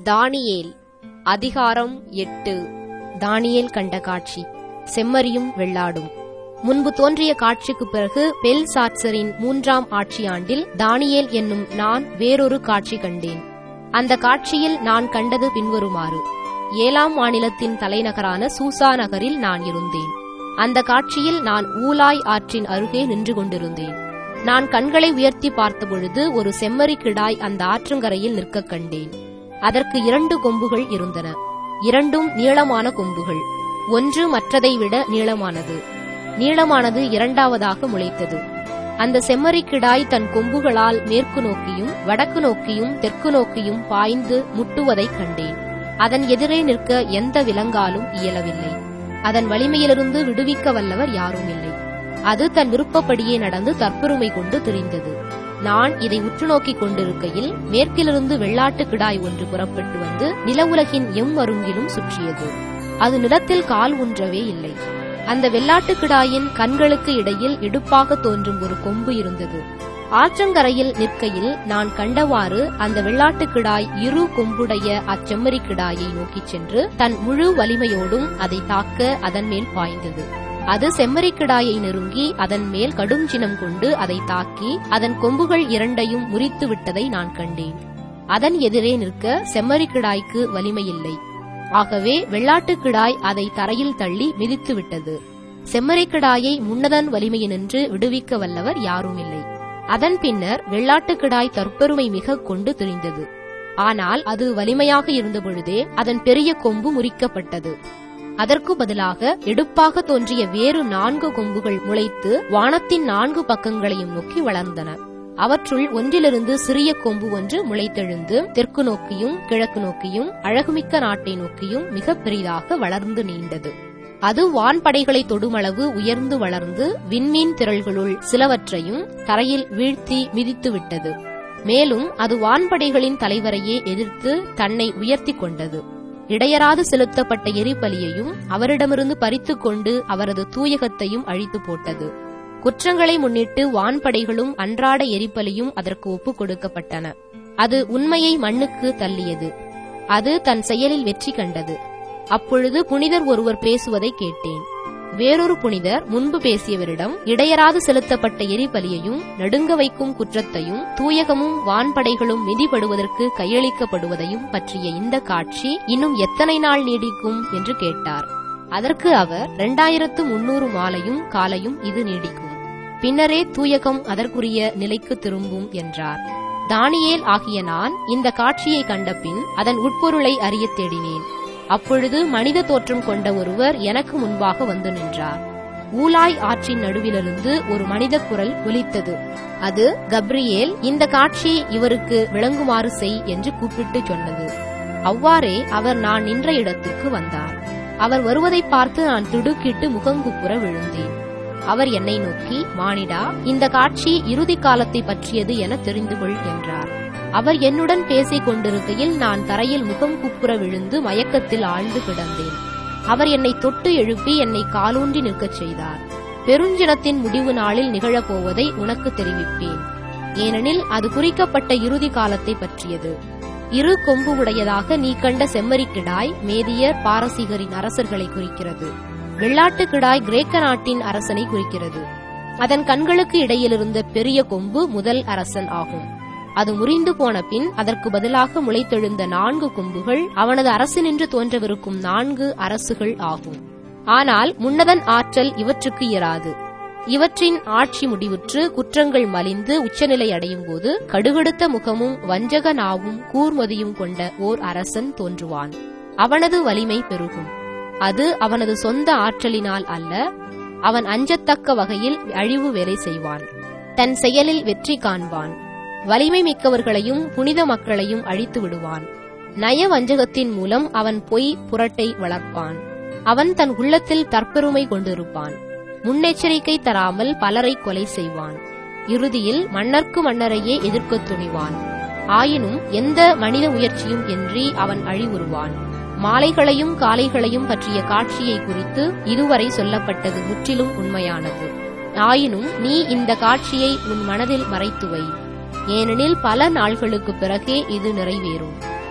தானியேல் அதிகாரம் எட்டு தானியேல் கண்ட காட்சி செம்மறியும் வெள்ளாடும் முன்பு தோன்றிய காட்சிக்குப் பிறகு பெல் சாட்சரின் மூன்றாம் ஆட்சியாண்டில் தானியேல் என்னும் நான் வேறொரு காட்சி கண்டேன் அந்த காட்சியில் நான் கண்டது பின்வருமாறு ஏழாம் மாநிலத்தின் தலைநகரான சூசா நகரில் நான் இருந்தேன் அந்த காட்சியில் நான் ஊலாய் ஆற்றின் அருகே நின்று கொண்டிருந்தேன் நான் கண்களை உயர்த்தி பார்த்தபொழுது ஒரு செம்மறி கிடாய் அந்த ஆற்றங்கரையில் நிற்கக் கண்டேன் அதற்கு இரண்டு கொம்புகள் இருந்தன இரண்டும் நீளமான கொம்புகள் ஒன்று மற்றதை விட நீளமானது நீளமானது இரண்டாவதாக முளைத்தது அந்த செம்மறி கிடாய் தன் கொம்புகளால் மேற்கு நோக்கியும் வடக்கு நோக்கியும் தெற்கு நோக்கியும் பாய்ந்து முட்டுவதைக் கண்டேன் அதன் எதிரே நிற்க எந்த விலங்காலும் இயலவில்லை அதன் வலிமையிலிருந்து விடுவிக்க வல்லவர் யாரும் இல்லை அது தன் விருப்பப்படியே நடந்து தற்பெருமை கொண்டு திரிந்தது நான் இதை உற்று நோக்கிக் கொண்டிருக்கையில் மேற்கிலிருந்து வெள்ளாட்டு கிடாய் ஒன்று புறப்பட்டு வந்து நில உலகின் எம் அருங்கிலும் சுற்றியது அது நிலத்தில் கால் ஊன்றவே இல்லை அந்த வெள்ளாட்டு கிடாயின் கண்களுக்கு இடையில் இடுப்பாக தோன்றும் ஒரு கொம்பு இருந்தது ஆற்றங்கரையில் நிற்கையில் நான் கண்டவாறு அந்த வெள்ளாட்டு கிடாய் இரு கொம்புடைய அச்செம்மறி கிடாயை நோக்கிச் சென்று தன் முழு வலிமையோடும் அதை தாக்க அதன் மேல் பாய்ந்தது அது செம்மறிக்கிடாயை நெருங்கி அதன் மேல் கடும் சினம் கொண்டு அதை தாக்கி அதன் கொம்புகள் இரண்டையும் முறித்து விட்டதை நான் கண்டேன் அதன் எதிரே நிற்க செம்மறிக்கிடாய்க்கு வலிமையில்லை ஆகவே வெள்ளாட்டு கிடாய் அதை தரையில் தள்ளி மிதித்து விட்டது செம்மறிக்கிடாயை முன்னதன் வலிமையினின்று விடுவிக்க வல்லவர் யாரும் இல்லை அதன் பின்னர் வெள்ளாட்டு கிடாய் தற்பெருமை மிக கொண்டு திரிந்தது ஆனால் அது வலிமையாக இருந்தபொழுதே அதன் பெரிய கொம்பு முறிக்கப்பட்டது அதற்கு பதிலாக எடுப்பாக தோன்றிய வேறு நான்கு கொம்புகள் முளைத்து வானத்தின் நான்கு பக்கங்களையும் நோக்கி வளர்ந்தன அவற்றுள் ஒன்றிலிருந்து சிறிய கொம்பு ஒன்று முளைத்தெழுந்து தெற்கு நோக்கியும் கிழக்கு நோக்கியும் அழகுமிக்க நாட்டை நோக்கியும் மிக பெரிதாக வளர்ந்து நீண்டது அது வான்படைகளை தொடுமளவு உயர்ந்து வளர்ந்து விண்மீன் திரள்களுள் சிலவற்றையும் தரையில் வீழ்த்தி மிதித்து விட்டது மேலும் அது வான்படைகளின் தலைவரையே எதிர்த்து தன்னை உயர்த்தி கொண்டது இடையராது செலுத்தப்பட்ட எரிபலியையும் அவரிடமிருந்து பறித்துக் கொண்டு அவரது தூயகத்தையும் அழித்து போட்டது குற்றங்களை முன்னிட்டு வான்படைகளும் அன்றாட எரிபலியும் அதற்கு ஒப்புக் கொடுக்கப்பட்டன அது உண்மையை மண்ணுக்கு தள்ளியது அது தன் செயலில் வெற்றி கண்டது அப்பொழுது புனிதர் ஒருவர் பேசுவதை கேட்டேன் வேறொரு புனிதர் முன்பு பேசியவரிடம் இடையராது செலுத்தப்பட்ட எரிபலியையும் நடுங்க வைக்கும் குற்றத்தையும் தூயகமும் வான்படைகளும் மிதிபடுவதற்கு கையளிக்கப்படுவதையும் பற்றிய இந்த காட்சி இன்னும் எத்தனை நாள் நீடிக்கும் என்று கேட்டார் அதற்கு அவர் இரண்டாயிரத்து முன்னூறு மாலையும் காலையும் இது நீடிக்கும் பின்னரே தூயகம் அதற்குரிய நிலைக்கு திரும்பும் என்றார் தானியேல் ஆகிய நான் இந்த காட்சியை கண்டபின் அதன் உட்பொருளை அறிய தேடினேன் அப்பொழுது மனித தோற்றம் கொண்ட ஒருவர் எனக்கு முன்பாக வந்து நின்றார் ஊலாய் ஆற்றின் நடுவிலிருந்து ஒரு மனித குரல் ஒலித்தது அது கப்ரியேல் இந்த காட்சி இவருக்கு விளங்குமாறு செய் என்று கூப்பிட்டு சொன்னது அவ்வாறே அவர் நான் நின்ற இடத்திற்கு வந்தார் அவர் வருவதை பார்த்து நான் திடுக்கிட்டு முகங்குப்புற விழுந்தேன் அவர் என்னை நோக்கி மானிடா இந்த காட்சி இறுதி காலத்தை பற்றியது என தெரிந்து கொள் என்றார் அவர் என்னுடன் பேசிக் கொண்டிருக்கையில் நான் தரையில் முகம் குப்புற விழுந்து மயக்கத்தில் ஆழ்ந்து கிடந்தேன் அவர் என்னை தொட்டு எழுப்பி என்னை காலூன்றி நிற்கச் செய்தார் பெருஞ்சினத்தின் முடிவு நாளில் நிகழப்போவதை உனக்கு தெரிவிப்பேன் ஏனெனில் அது குறிக்கப்பட்ட இறுதி காலத்தை பற்றியது இரு கொம்பு உடையதாக நீ கண்ட செம்மறிக்கிடாய் மேதியர் பாரசீகரின் அரசர்களை குறிக்கிறது வெள்ளாட்டு கிடாய் கிரேக்க நாட்டின் அரசனை குறிக்கிறது அதன் கண்களுக்கு இடையிலிருந்த பெரிய கொம்பு முதல் அரசன் ஆகும் அது முறிந்து போன பின் அதற்கு பதிலாக முளைத்தெழுந்த நான்கு கொம்புகள் அவனது அரசு நின்று தோன்றவிருக்கும் நான்கு அரசுகள் ஆகும் ஆனால் முன்னதன் ஆற்றல் இவற்றுக்கு இயராது இவற்றின் ஆட்சி முடிவுற்று குற்றங்கள் மலிந்து உச்சநிலை அடையும் போது கடுகடுத்த முகமும் வஞ்சக நாவும் கூர்மதியும் கொண்ட ஓர் அரசன் தோன்றுவான் அவனது வலிமை பெருகும் அது அவனது சொந்த ஆற்றலினால் அல்ல அவன் அஞ்சத்தக்க வகையில் அழிவு வேலை செய்வான் தன் செயலில் வெற்றி காண்பான் வலிமை மிக்கவர்களையும் புனித மக்களையும் அழித்து விடுவான் நய வஞ்சகத்தின் மூலம் அவன் பொய் புரட்டை வளர்ப்பான் அவன் தன் உள்ளத்தில் தற்பெருமை கொண்டிருப்பான் முன்னெச்சரிக்கை தராமல் பலரை கொலை செய்வான் இறுதியில் மன்னர்க்கு மன்னரையே எதிர்க்கத் துணிவான் ஆயினும் எந்த மனித முயற்சியும் இன்றி அவன் அழிவுறுவான் மாலைகளையும் காலைகளையும் பற்றிய காட்சியை குறித்து இதுவரை சொல்லப்பட்டது முற்றிலும் உண்மையானது ஆயினும் நீ இந்த காட்சியை உன் மனதில் மறைத்து வை ஏனெனில் பல நாள்களுக்குப் பிறகே இது நிறைவேறும்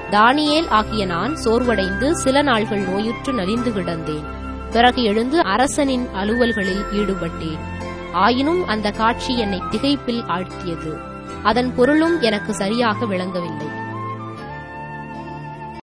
தானியேல் ஆகிய நான் சோர்வடைந்து சில நாள்கள் நோயுற்று நலிந்து கிடந்தேன் பிறகு எழுந்து அரசனின் அலுவல்களில் ஈடுபட்டேன் ஆயினும் அந்த காட்சி என்னை திகைப்பில் ஆழ்த்தியது அதன் பொருளும் எனக்கு சரியாக விளங்கவில்லை